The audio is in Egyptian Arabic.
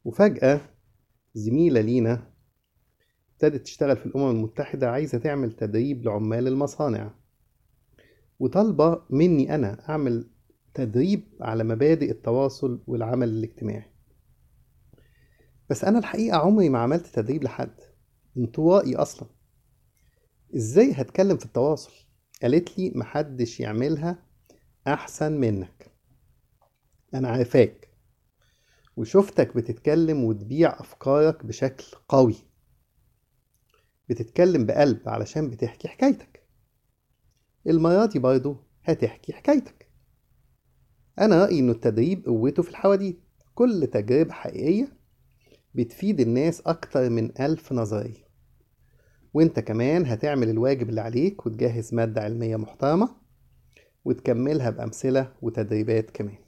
وفجأة زميلة لينا ابتدت تشتغل في الأمم المتحدة عايزة تعمل تدريب لعمال المصانع وطالبة مني أنا أعمل تدريب على مبادئ التواصل والعمل الاجتماعي بس أنا الحقيقة عمري ما عملت تدريب لحد انطوائي أصلا إزاي هتكلم في التواصل قالت لي محدش يعملها أحسن منك أنا عارفاك وشفتك بتتكلم وتبيع أفكارك بشكل قوي بتتكلم بقلب علشان بتحكي حكايتك المرة دي برضه هتحكي حكايتك أنا رأيي إنه التدريب قوته في الحواديت كل تجربة حقيقية بتفيد الناس أكتر من ألف نظرية وإنت كمان هتعمل الواجب اللي عليك وتجهز مادة علمية محترمة وتكملها بأمثلة وتدريبات كمان